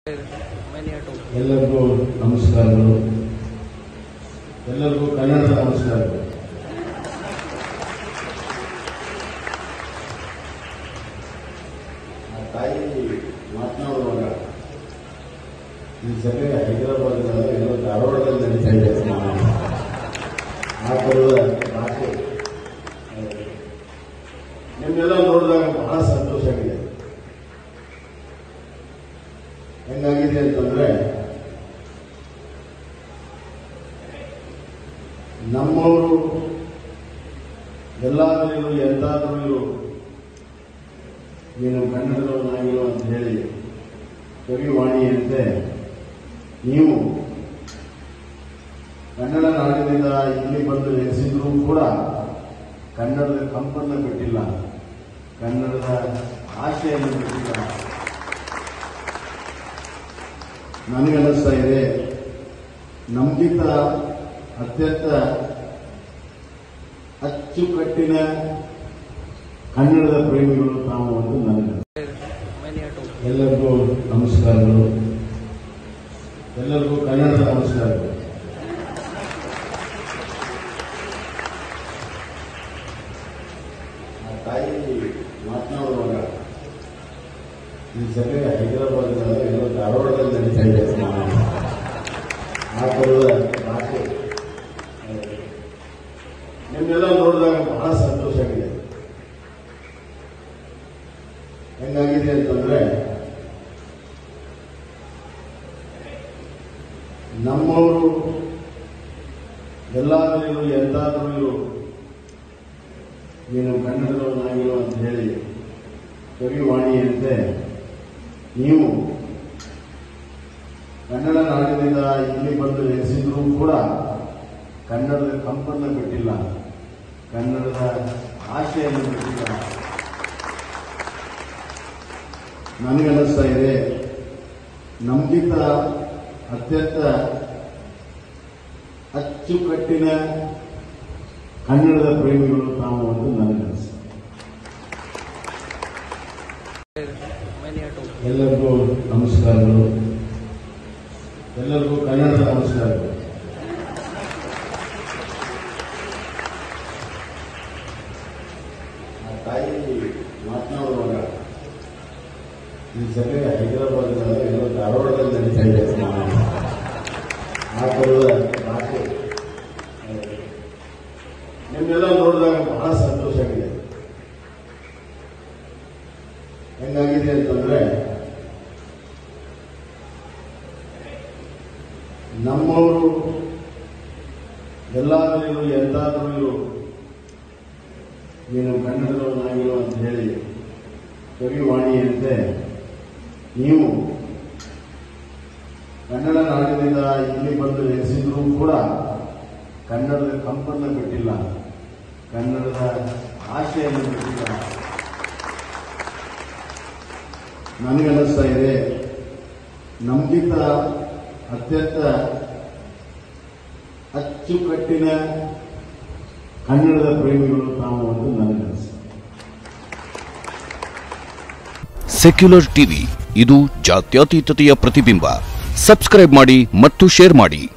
ಎಲ್ಲರಿಗೂ ನಮಸ್ಕಾರಗಳು ಎಲ್ಲರಿಗೂ ಕನ್ನಡದ ನಮಸ್ಕಾರಗಳು ಆ ತಾಯಿ ಮಾತನಾಡುವಾಗ ಈ ಸಭೆ ಹೈದರಾಬಾದ್ನಲ್ಲಿ ಎಲ್ಲೋ ಧಾರವಾಡದಲ್ಲಿ ನಡೀತಾ ಇದೆ ಆ ಥರದ ಭಾಷೆ ನಿಮ್ಮೆಲ್ಲ ನೋಡಿದಾಗ ಬಹಳ ಸಂತೋಷ ಆಗಿದೆ ಹೆಂಗಾಗಿದೆ ಅಂತಂದ್ರೆ ನಮ್ಮವರು ಎಲ್ಲಾದ್ರೂ ಎಂತಾದ್ರೂ ಇರು ನೀನು ಕನ್ನಡದವನಾಗಿರು ಅಂತ ಹೇಳಿ ಕವಿವಾಣಿಯಂತೆ ನೀವು ಕನ್ನಡ ನಾಡಿನಿಂದ ಇಲ್ಲಿ ಬಂದು ನೆಲೆಸಿದ್ರೂ ಕೂಡ ಕನ್ನಡದ ಕಂಪನ್ನ ಬಿಟ್ಟಿಲ್ಲ ಕನ್ನಡದ ಆಶೆಯನ್ನು ಬಿಟ್ಟಿಲ್ಲ ನನಗನ್ನಿಸ್ತಾ ಇದೆ ನಮ್ಗಿಂತ ಅತ್ಯಂತ ಅಚ್ಚುಕಟ್ಟಿನ ಕನ್ನಡದ ಪ್ರೇಮಿಗಳು ತಾವು ಒಂದು ನನಗೆ ಎಲ್ಲರಿಗೂ ನಮಸ್ಕಾರಗಳು ಎಲ್ಲರಿಗೂ ಕನ್ನಡದ ನಮಸ್ಕಾರಗಳು ಆ ತಾಯಿ ಮಾತನಾಡುವಾಗ ಈ ಸಭೆ ಹೈದರಾಬಾದ್ನಲ್ಲಿ ಎಲ್ಲೋ ಧಾರವಾಡದಲ್ಲಿ ನಡೀತಾ ಇದೆ ಆ ಥರದ ಭಾಷೆ ನಿಮ್ಮೆಲ್ಲ ನೋಡಿದಾಗ ಬಹಳ ಸಂತೋಷ ಆಗಿದೆ ಹೆಂಗಾಗಿದೆ ಅಂತಂದ್ರೆ ನಮ್ಮವರು ಎಲ್ಲಾದ್ರೂ ಎಂತಾದ್ರೂ ಇರು ನೀನು ಕನ್ನಡದವನಾಗಿರು ಅಂತ ಹೇಳಿ ಕವಿವಾಣಿಯಂತೆ ನೀವು ಕನ್ನಡ ನಾಡಿನಿಂದ ಇಲ್ಲಿ ಬಂದು ನೆಲೆಸಿದ್ರೂ ಕೂಡ ಕನ್ನಡದ ಕಂಪನ್ನ ಬಿಟ್ಟಿಲ್ಲ ಕನ್ನಡದ ಆಶೆಯನ್ನು ಬಿಟ್ಟಿಲ್ಲ ನನಗನ್ನಿಸ್ತಾ ಇದೆ ನಮ್ಗಿಂತ ಅತ್ಯಂತ ಅಚ್ಚುಕಟ್ಟಿನ ಕನ್ನಡದ ಪ್ರೇಮಿಗಳು ತಾವು ಒಂದು ನನಗನ್ನಿಸ್ತಾ ಎಲ್ಲರಿಗೂ ನಮಸ್ಕಾರಗಳು ಎಲ್ಲರಿಗೂ ಕನ್ನಡದ ನಮಸ್ಕಾರಗಳು ಆ ತಾಯಿ ಮಾತನಾಡುವಾಗ ಈ ಸಭೆ ಹೈದರಾಬಾದ್ನಲ್ಲಿ ಎಲ್ಲೋ ಧಾರವಾಡದಲ್ಲಿ ನಡೀತಾ ಇದೆ ಆ ಥರದ ಭಾಷೆ ನಿಮ್ಮೆಲ್ಲ ನೋಡಿದಾಗ ಬಹಳ ಸಂತೋಷ ಆಗಿದೆ ಹೆಂಗಾಗಿದೆ ಅಂತಂದ್ರೆ ನಮ್ಮವರು ಎಲ್ಲಾದ್ರೂ ಎಂತಾದ್ರೂ ಇರು ನೀನು ಕನ್ನಡದವನಾಗಿರು ಅಂತ ಹೇಳಿ ಕವಿವಾಣಿಯಂತೆ ನೀವು ಕನ್ನಡ ನಾಡಿನಿಂದ ಇಲ್ಲಿ ಬಂದು ನೆಲೆಸಿದ್ರೂ ಕೂಡ ಕನ್ನಡದ ಕಂಪನ್ನ ಬಿಟ್ಟಿಲ್ಲ ಕನ್ನಡದ ಆಶೆಯನ್ನು ಬಿಟ್ಟಿಲ್ಲ ನನಗನ್ನಿಸ್ತಾ ಇದೆ ನಮ್ಗಿಂತ ಅತ್ಯಂತ ಅಚ್ಚುಕಟ್ಟಿನ ಕನ್ನಡದ ಪ್ರೇಮಿಗಳು ತಾವು ಒಂದು ನನಗನ್ನಿಸ್ತಾ ಸೆಕ್ಯುಲರ್ ಟಿವಿ ಇದು ಜಾತ್ಯತೀತತೆಯ ಪ್ರತಿಬಿಂಬ ಸಬ್ಸ್ಕ್ರೈಬ್ ಮಾಡಿ ಮತ್ತು ಶೇರ್ ಮಾಡಿ